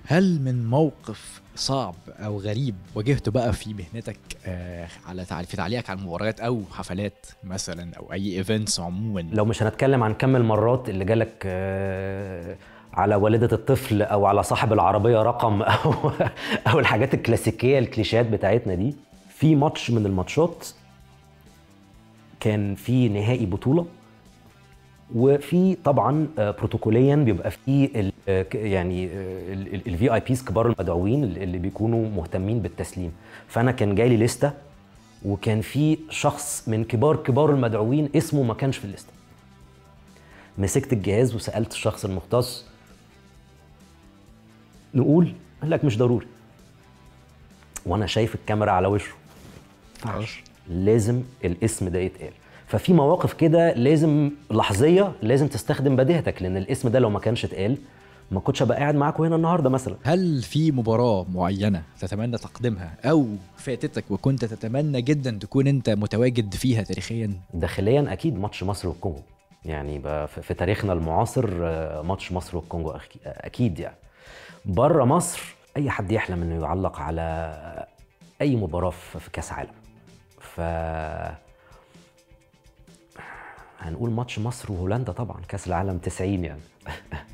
هل من موقف صعب او غريب واجهته بقى في مهنتك آه على تعال في تعليقك على المباريات او حفلات مثلا او اي ايفنتس عموما لو مش هنتكلم عن كم المرات اللي جالك آه، على والدة الطفل او على صاحب العربية رقم او او الحاجات الكلاسيكية الكليشيهات بتاعتنا دي في ماتش من الماتشات كان في نهائي بطولة وفي طبعا آه، بروتوكوليا بيبقى في ال- آه، ك- يعني الفي اي بيز كبار المدعوين اللي بيكونوا مهتمين بالتسليم فانا كان جاي لي لسته وكان في شخص من كبار كبار المدعوين اسمه ما كانش في الليسته مسكت الجهاز وسالت الشخص المختص نقول قال لك مش ضروري وانا شايف الكاميرا على وشه ينفعش. لازم الاسم ده يتقال ففي مواقف كده لازم لحظيه لازم تستخدم بديهتك لان الاسم ده لو ما كانش اتقال ما كنتش ابقى قاعد معاكم هنا النهارده مثلا هل في مباراة معينة تتمنى تقديمها أو فاتتك وكنت تتمنى جدا تكون أنت متواجد فيها تاريخيا؟ داخليا اكيد ماتش مصر والكونغو يعني بقى في في تاريخنا المعاصر آه، ماتش مصر والكونغو أكي- اكيد يعني بره مصر اي حد يحلم انه يعلق على اي مباراه في في كاس عالم ف هنقول ماتش مصر وهولندا طبعا كاس العالم 90 يعني